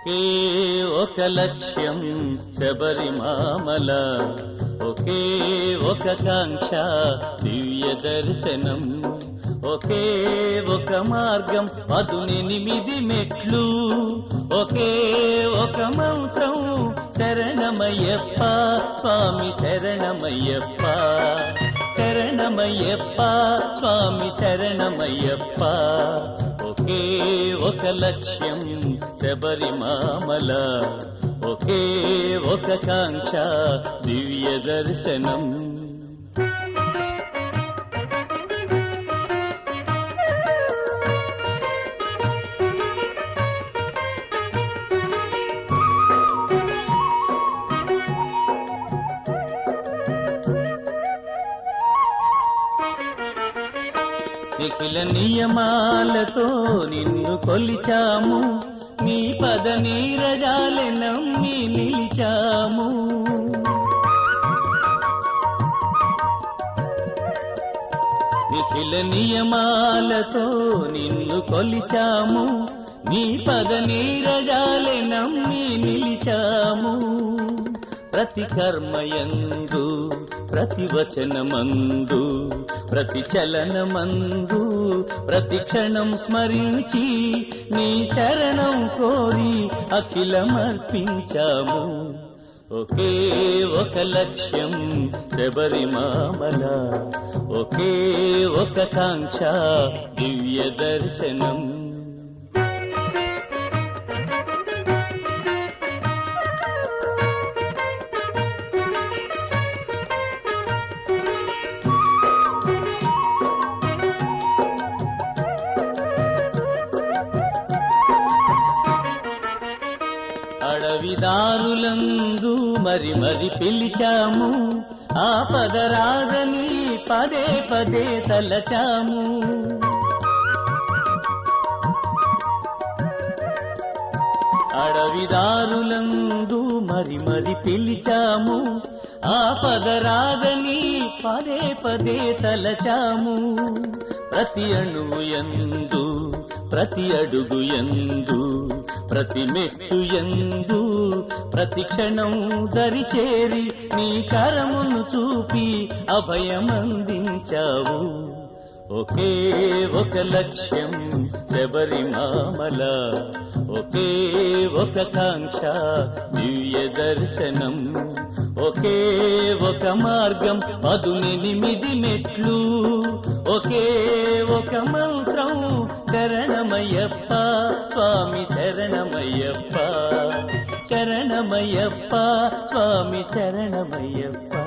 ఒకే ఒక లక్ష్యం శబరిమామల ఒకే ఒక కాంక్ష దివ్య దర్శనం ఒకే ఒక మార్గం పదునెనిమిది మెట్లు ఒకే ఒక మంత్రం శరణమయ్యప్ప స్వామి శరణమయ్యప్ప శరణమయ్యప్ప స్వామి శరణమయ్యప్ప ఒకే ఒక లక్ష్యం శబరిమామల ఒకే ఒక కాంక్ష దివ్య దర్శనం నిఖిల నియమాలతో నిన్ను కొలిచాము నీ పద నీరజాలె నమ్మి నిలిచాము నిఖిల నియమాలతో నిన్ను కొలిచాము నీ పద నీరజాలె నమ్మి నిలిచాము ప్రతి కర్మయందు ప్రతి వచనమందు ప్రతి చలనమందు ప్రతి క్షణం స్మరించి నీ శరణం కోరి అఖిలమర్పించాము ఒకే ఒక లక్ష్యం శబరిమామల ఒకే ఒక కాంక్ష దివ్య దర్శనం అడవిదారులందు మరి మరి పిలిచాము ఆ పదరాగని పదే పదే తలచాము అడవిదారులందు మరి మరి పిలిచాము ఆ పదరాగని పదే పదే తలచాము ప్రతి అణువు ఎందు ప్రతి అడుగు ఎందు ప్రతి మెట్టు ఎందు ప్రతి క్షణం దరిచేరి నీ కరమును చూపి అభయమందించావు ఒకే ఒక లక్ష్యం శబరిమామల ఒకే ఒక కాంక్ష దివ్య దర్శనం ఒకే ఒక మార్గం పదునెనిమిది మెట్లు ఒకే ఒక మంత్రం శరణమయ్యప్ప స్వామి శరణమయ్యప్ప శరణమయ్యప్ప స్వామి శరణమయ్యప్ప